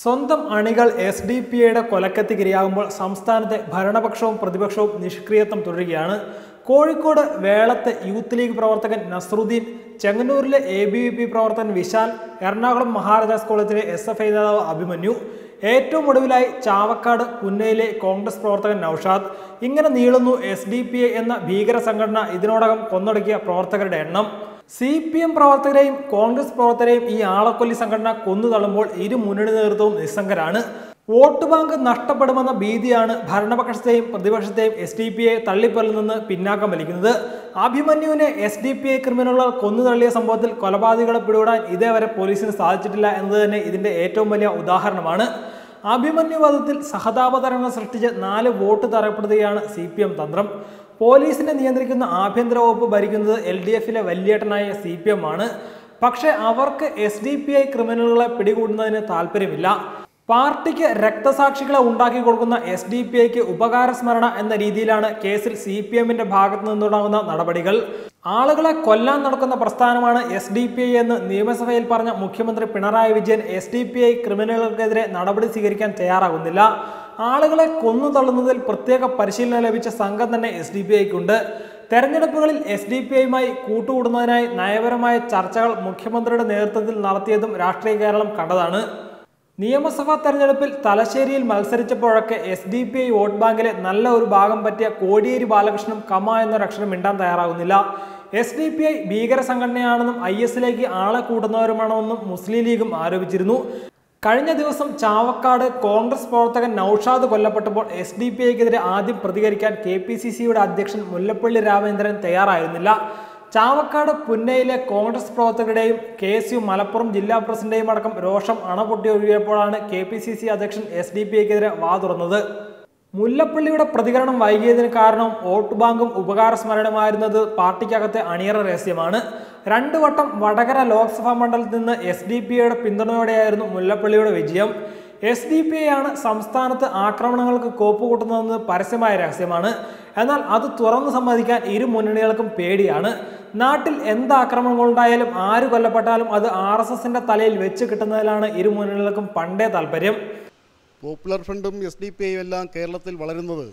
സ്വന്തം അണികൾ S D P ഐയുടെ കൊലക്കത്തിക്കിരയാകുമ്പോൾ സംസ്ഥാനത്തെ ഭരണപക്ഷവും പ്രതിപക്ഷവും നിഷ്ക്രിയത്വം തുടരുകയാണ് കോഴിക്കോട് വേളത്തെ യൂത്ത് ലീഗ് പ്രവർത്തകൻ നസറുദ്ദീൻ ചെങ്ങന്നൂരിലെ എ ബി വി പി പ്രവർത്തകൻ വിശാൽ എറണാകുളം മഹാരാജാസ് കോളേജിലെ എസ് എഫ് ഐ നേതാവ് അഭിമന്യു ഏറ്റവും ഒടുവിലായി ചാവക്കാട് പുന്നയിലെ കോൺഗ്രസ് പ്രവർത്തകൻ നൌഷാദ് ഇങ്ങനെ നീളുന്നു എസ് ഡി പി ഐ എന്ന ഭീകര സംഘടന ഇതിനോടകം കൊന്നൊടുക്കിയ പ്രവർത്തകരുടെ എണ്ണം സി പി എം പ്രവർത്തകരെയും കോൺഗ്രസ് പ്രവർത്തകരെയും ഈ ആളക്കൊല്ലി സംഘടന കൊന്നു തള്ളുമ്പോൾ ഇരു മുന്നണി നേതൃത്വവും നിസ്സംഗരാണ് വോട്ട് ബാങ്ക് നഷ്ടപ്പെടുമെന്ന ഭീതിയാണ് ഭരണപക്ഷത്തെയും പ്രതിപക്ഷത്തെയും എസ് ഡി പി ഐ തള്ളിപ്പലിൽ നിന്ന് പിന്നാക്കം വലിക്കുന്നത് അഭിമന്യുവിനെ എസ് ഡി പി ഐ ക്രിമിനലുകൾ കൊന്നു തള്ളിയ സംഭവത്തിൽ കൊലപാതകളെ പിടികൂടാൻ ഇതേവരെ പോലീസിന് സാധിച്ചിട്ടില്ല എന്നത് തന്നെ ഇതിന്റെ ഏറ്റവും വലിയ ഉദാഹരണമാണ് അഭിമന്യു വധത്തിൽ സഹതാപതരങ്ങൾ സൃഷ്ടിച്ച് നാല് വോട്ട് തരപ്പെടുത്തുകയാണ് സി പി എം തന്ത്രം പോലീസിനെ നിയന്ത്രിക്കുന്ന ആഭ്യന്തര വകുപ്പ് ഭരിക്കുന്നത് എൽ ഡി എഫിലെ വലിയേട്ടനായ സി പി എം ആണ് പക്ഷേ അവർക്ക് എസ് ഡി പി ഐ ക്രിമിനലുകളെ പിടികൂടുന്നതിന് താല്പര്യമില്ല പാർട്ടിക്ക് രക്തസാക്ഷികളെ ഉണ്ടാക്കി കൊടുക്കുന്ന എസ് ഡി പി ഐക്ക് ഉപകാരസ്മരണ എന്ന രീതിയിലാണ് കേസിൽ സി പി എമ്മിന്റെ ഭാഗത്തു നിന്നുണ്ടാകുന്ന നടപടികൾ ആളുകളെ കൊല്ലാൻ നടക്കുന്ന പ്രസ്ഥാനമാണ് എസ് ഡി പി ഐ എന്ന് നിയമസഭയിൽ പറഞ്ഞ മുഖ്യമന്ത്രി Pinarayi Vijayan S D P I ക്രിമിനലുകൾക്കെതിരെ നടപടി സ്വീകരിക്കാൻ തയ്യാറാകുന്നില്ല ആളുകളെ കൊന്നു തള്ളുന്നതിൽ പ്രത്യേക പരിശീലനം ലഭിച്ച സംഘം തന്നെ എസ് ഡി പി ഐക്കുണ്ട് തെരഞ്ഞെടുപ്പുകളിൽ എസ് ഡി പി ഐയുമായി കൂട്ടുകൂടുന്നതിനായി നയപരമായ ചർച്ചകൾ മുഖ്യമന്ത്രിയുടെ നേതൃത്വത്തിൽ നടത്തിയതും രാഷ്ട്രീയ കേരളം കണ്ടതാണ് നിയമസഭാ തെരഞ്ഞെടുപ്പിൽ തലശ്ശേരിയിൽ മത്സരിച്ചപ്പോഴൊക്കെ S D P I vote ബാങ്കിലെ നല്ല ഒരു ഭാഗം പറ്റിയ കോടിയേരി ബാലകൃഷ്ണനും കമ എന്നൊരു അക്ഷരം മിണ്ടാൻ തയ്യാറാകുന്നില്ല എസ് ഡി പി ഐ ഭീകര സംഘടനയാണെന്നും ഐ എസിലേക്ക് ആളെ കൂട്ടുന്നവരുമാണെന്നും മുസ്ലിം ലീഗും ആരോപിച്ചിരുന്നു കഴിഞ്ഞ ദിവസം ചാവക്കാട് കോൺഗ്രസ് പ്രവർത്തകൻ നൌഷാദ് കൊല്ലപ്പെട്ടപ്പോൾ എസ് ഡി പി ഐക്കെതിരെ ആദ്യം പ്രതികരിക്കാൻ കെ പി സി സിയുടെ അധ്യക്ഷൻ മുല്ലപ്പള്ളി രാമചന്ദ്രൻ തയ്യാറായിരുന്നില്ല ചാവക്കാട് പുന്നയിലെ കോൺഗ്രസ് പ്രവർത്തകരുടെയും കെ എസ് യു മലപ്പുറം ജില്ലാ പ്രസിഡന്റേയും അടക്കം രോഷം അണപൊട്ടി ഒഴുകിയപ്പോഴാണ് കെ പി സി സി അധ്യക്ഷൻ എസ് ഡി പി ഐക്കെതിരെ വാ തുറന്നത് മുല്ലപ്പള്ളിയുടെ പ്രതികരണം വൈകിയതിന് കാരണം വോട്ട് ബാങ്കും ഉപകാരസ്മരണമായിരുന്നത് പാർട്ടിക്കകത്തെ അണിയറ രഹസ്യമാണ് രണ്ടു വട്ടം വടകര ലോക്സഭാ മണ്ഡലത്തിൽ നിന്ന് എസ് ഡി പി ഐയുടെ പിന്തുണയോടെയായിരുന്നു മുല്ലപ്പള്ളിയുടെ വിജയം എസ് ഡി പി ഐ ആണ് സംസ്ഥാനത്ത് ആക്രമണങ്ങൾക്ക് കോപ്പ് കൂട്ടുന്നതെന്ന് പരസ്യമായ രഹസ്യമാണ് എന്നാൽ അത് തുറന്നു സമ്മതിക്കാൻ ഇരു മുന്നണികൾക്കും പേടിയാണ് നാട്ടിൽ എന്ത് ആക്രമണങ്ങളുണ്ടായാലും ആര് കൊല്ലപ്പെട്ടാലും അത് ആർ എസ് എസിന്റെ തലയിൽ വെച്ച് കിട്ടുന്നതിലാണ് ഇരു മുന്നണികൾക്കും പണ്ടേ താല്പര്യം പോപ്പുലർ ഫ്രണ്ടും എസ് ഡി പി ഐയും എല്ലാം കേരളത്തിൽ വളരുന്നത്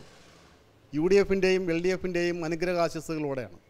യു ഡി എഫിൻ്റെയും എൽ ഡി എഫിൻ്റെയും അനുഗ്രഹാശസ്സുകളോടെയാണ്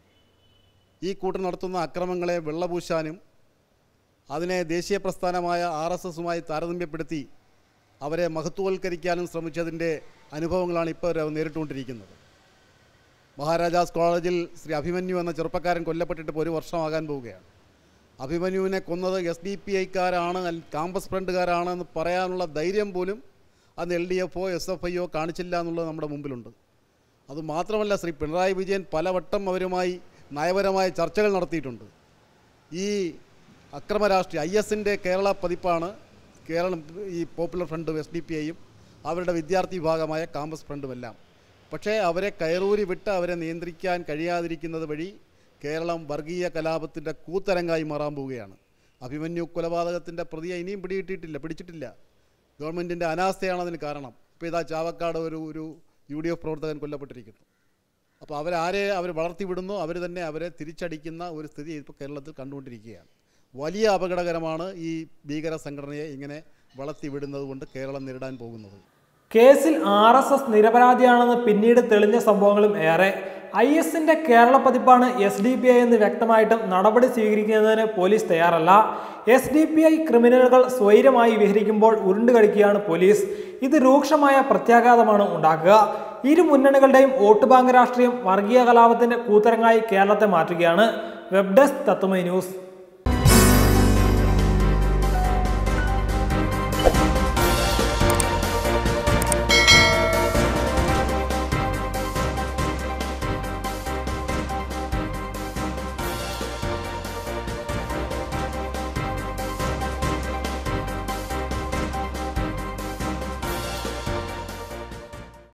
ഈ കൂട്ടർ നടത്തുന്ന അക്രമങ്ങളെ വെള്ളപൂശാനും അതിനെ ദേശീയ പ്രസ്ഥാനമായ ആർ എസ് എസുമായി താരതമ്യപ്പെടുത്തി അവരെ മഹത്വവൽക്കരിക്കാനും ശ്രമിച്ചതിൻ്റെ അനുഭവങ്ങളാണ് ഇപ്പോൾ അവർ നേരിട്ടുകൊണ്ടിരിക്കുന്നത് മഹാരാജാസ് കോളേജിൽ ശ്രീ അഭിമന്യു എന്ന ചെറുപ്പക്കാരൻ കൊല്ലപ്പെട്ടിട്ട് ഇപ്പോൾ ഒരു വർഷമാകാൻ പോവുകയാണ് അഭിമന്യുവിനെ കൊന്നത് എസ് ഡി പി ഐക്കാരാണ് കാമ്പസ് ഫ്രണ്ടുകാരാണ് എന്ന് പറയാനുള്ള ധൈര്യം പോലും അന്ന് എൽ ഡി എഫോ എസ് എഫ് ഐയോ കാണിച്ചില്ല എന്നുള്ളത് നമ്മുടെ മുമ്പിലുണ്ട് അതുമാത്രമല്ല ശ്രീ പിണറായി വിജയൻ പലവട്ടം അവരുമായി നയപരമായ ചർച്ചകൾ നടത്തിയിട്ടുണ്ട് ഈ അക്രമ രാഷ്ട്രീയ ഐ എസിൻ്റെ കേരള പതിപ്പാണ് കേരളം ഈ പോപ്പുലർ ഫ്രണ്ടും എസ് ഡി പി ഐയും അവരുടെ വിദ്യാർത്ഥി വിഭാഗമായ കാമ്പസ് ഫ്രണ്ടുമെല്ലാം പക്ഷേ അവരെ കയറൂരി വിട്ട് അവരെ നിയന്ത്രിക്കാൻ കഴിയാതിരിക്കുന്നത് വഴി കേരളം വർഗീയ കലാപത്തിൻ്റെ കൂത്തരങ്ങായി മാറാൻ പോവുകയാണ് അഭിമന്യു കൊലപാതകത്തിൻ്റെ പ്രതിയെ ഇനിയും പിടികിട്ടിയിട്ടില്ല പിടിച്ചിട്ടില്ല ഗവൺമെൻറ്റിൻ്റെ അനാസ്ഥയാണ് അതിന് കാരണം ഇപ്പോൾ ഇതാ ചാവക്കാട് ഒരു ഒരു യു ഡി എഫ് പ്രവർത്തകൻ കൊല്ലപ്പെട്ടിരിക്കുന്നു അപ്പോൾ അവരാരെ അവർ വളർത്തിവിടുന്നു അവർ തന്നെ അവരെ തിരിച്ചടിക്കുന്ന ഒരു സ്ഥിതി ഇപ്പോൾ കേരളത്തിൽ കണ്ടുകൊണ്ടിരിക്കുകയാണ് വലിയ അപകടകരമാണ് ഈ ഭീകര സംഘടനയെ ഇങ്ങനെ വളർത്തിവിടുന്നത് കൊണ്ട് കേരളം നേരിടാൻ പോകുന്നത് കേസിൽ ആർ എസ് എസ് നിരപരാധിയാണെന്ന് പിന്നീട് തെളിഞ്ഞ സംഭവങ്ങളും ഏറെ ഐ എസിന്റെ കേരള പതിപ്പാണ് എസ് ഡി പി ഐ എന്ന് വ്യക്തമായിട്ടും നടപടി സ്വീകരിക്കുന്നതിന് പോലീസ് തയ്യാറല്ല എസ് ഡി പി ഐ ക്രിമിനലുകൾ സ്വൈരമായി വിഹരിക്കുമ്പോൾ ഉരുണ്ടു കളിക്കുകയാണ് പോലീസ് ഇത് രൂക്ഷമായ പ്രത്യാഘാതമാണ് ഉണ്ടാക്കുക ഇരു മുന്നണികളുടെയും വോട്ട് ബാങ്ക് രാഷ്ട്രീയം വർഗീയ കലാപത്തിന്റെ കൂത്തരങ്ങായി കേരളത്തെ മാറ്റുകയാണ് വെബ് ഡെസ്ക് തത്വമൈ ന്യൂസ്